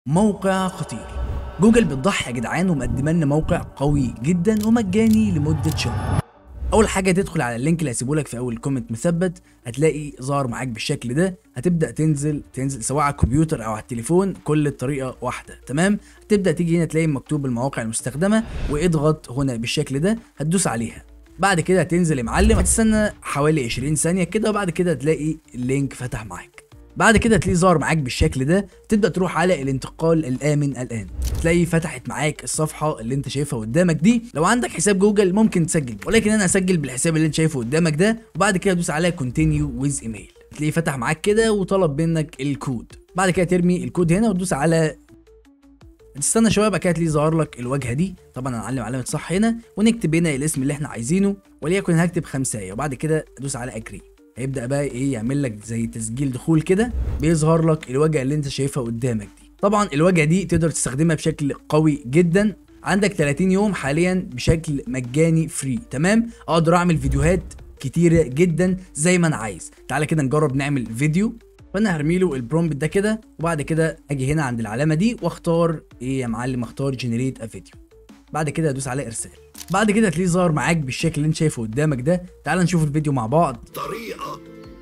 موقع خطير جوجل بتضحي يا جدعان ومقدمه لنا موقع قوي جدا ومجاني لمده شهر اول حاجه تدخل على اللينك اللي هسيبه لك في اول كومنت مثبت هتلاقي ظهر معاك بالشكل ده هتبدا تنزل تنزل سواء على الكمبيوتر او على التليفون كل الطريقه واحده تمام هتبدا تيجي هنا تلاقي مكتوب المواقع المستخدمه واضغط هنا بالشكل ده هتدوس عليها بعد كده هتنزل يا معلم هتستنى حوالي 20 ثانيه كده وبعد كده هتلاقي اللينك فتح معاك بعد كده تلاقيه ظهر معاك بالشكل ده تبدا تروح على الانتقال الامن الان تلاقي فتحت معاك الصفحه اللي انت شايفها قدامك دي لو عندك حساب جوجل ممكن تسجل ولكن انا هسجل بالحساب اللي انت شايفه قدامك ده وبعد كده تدوس على كونتينيو ويز ايميل تلاقيه فتح معاك كده وطلب منك الكود بعد كده ترمي الكود هنا وتدوس على تستنى شويه بعد كده تلاقيه ظهر لك الواجهه دي طبعا هنعلم علامه صح هنا ونكتب هنا الاسم اللي احنا عايزينه وليكن هكتب خمسايه وبعد كده ادوس على اجري هيبدا بقى ايه يعمل لك زي تسجيل دخول كده بيظهر لك الواجهه اللي انت شايفها قدامك دي طبعا الواجهه دي تقدر تستخدمها بشكل قوي جدا عندك 30 يوم حاليا بشكل مجاني فري تمام اقدر اعمل فيديوهات كتيره جدا زي ما انا عايز تعالى كده نجرب نعمل فيديو فانا هرمي له البرومبت ده كده وبعد كده اجي هنا عند العلامه دي واختار ايه يا معلم اختار جنريت ا فيديو بعد كده ادوس على ارسال بعد كده هتلاقيه ظهر معاك بالشكل اللي انت شايفه قدامك ده تعال نشوف الفيديو مع بعض طريقة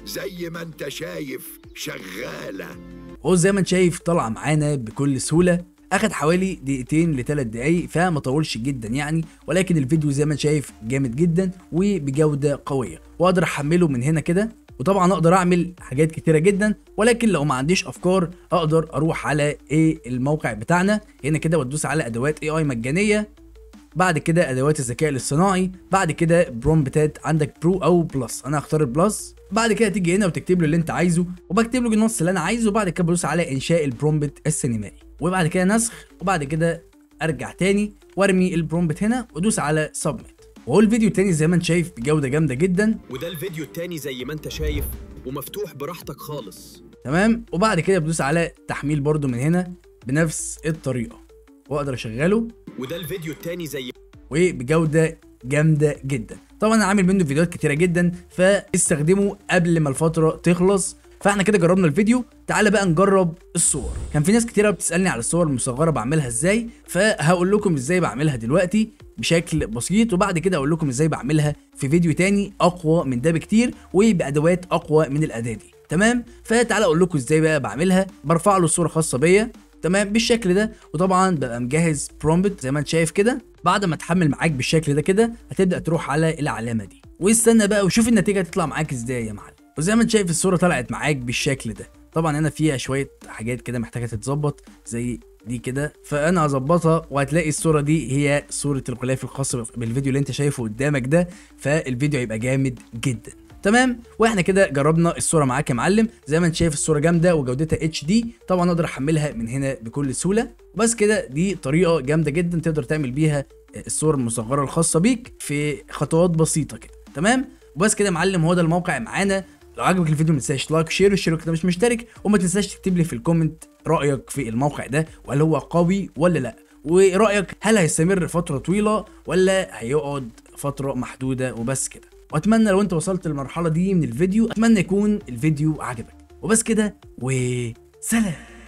زي ما انت شايف شغالة هو زي ما انت شايف طلع معانا بكل سهوله اخد حوالي دقيقتين لثلاث دقايق فما طولش جدا يعني ولكن الفيديو زي ما انت شايف جامد جدا وبجوده قويه واقدر احمله من هنا كده وطبعا اقدر اعمل حاجات كتيره جدا ولكن لو ما عنديش افكار اقدر اروح على ايه الموقع بتاعنا هنا كده وتدوس على ادوات اي اي مجانيه بعد كده ادوات الذكاء الاصطناعي بعد كده برومبتات عندك برو او بلس انا هختار البلس بعد كده تيجي هنا وتكتب له اللي انت عايزه وبكتب له النص اللي انا عايزه وبعد كده بدوس على انشاء البرومبت السينمائي وبعد كده نسخ وبعد كده ارجع تاني وارمي البرومبت هنا وادوس على سبميت وهو الفيديو التاني زي ما انت شايف بجوده جامده جدا وده الفيديو التاني زي ما انت شايف ومفتوح براحتك خالص تمام وبعد كده بدوس على تحميل برده من هنا بنفس الطريقه واقدر اشغله وده الفيديو التاني زي وبجوده جامده جدا طبعا انا عامل منه فيديوهات كتيره جدا فاستخدمه قبل ما الفتره تخلص فاحنا كده جربنا الفيديو تعالى بقى نجرب الصور كان في ناس كتيره بتسالني على الصور المصغره بعملها ازاي فهقول لكم ازاي بعملها دلوقتي بشكل بسيط وبعد كده اقول لكم ازاي بعملها في فيديو تاني اقوى من ده بكتير وبادوات اقوى من الاداه دي تمام فتعالى اقول لكم ازاي بقى بعملها برفع له صوره خاصه بيا تمام بالشكل ده وطبعا ببقى مجهز برومبت زي ما انت شايف كده بعد ما تحمل معاك بالشكل ده كده هتبدا تروح على العلامه دي واستنى بقى وشوف النتيجه هتطلع معاك ازاي يا معلم وزي ما انت شايف الصوره طلعت معاك بالشكل ده طبعا هنا فيها شويه حاجات كده محتاجه تتظبط زي دي كده فانا هظبطها وهتلاقي الصوره دي هي صوره الغلاف الخاص بالفيديو اللي انت شايفه قدامك ده فالفيديو هيبقى جامد جدا تمام واحنا كده جربنا الصوره معاك يا معلم زي ما انت شايف الصوره جامده وجودتها اتش دي طبعا اقدر احملها من هنا بكل سهوله بس كده دي طريقه جامده جدا تقدر تعمل بيها الصور المصغره الخاصه بيك في خطوات بسيطه كده تمام وبس كده يا معلم هو ده الموقع معانا لو عجبك الفيديو ما تنساش لايك شير وشير كده مش مشترك وما تنساش تكتب لي في الكومنت رايك في الموقع ده وهل هو قوي ولا لا ورايك هل هيستمر فتره طويله ولا هيقعد فتره محدوده وبس كده واتمنى لو انت وصلت للمرحله دي من الفيديو اتمنى يكون الفيديو عجبك وبس كده وسلام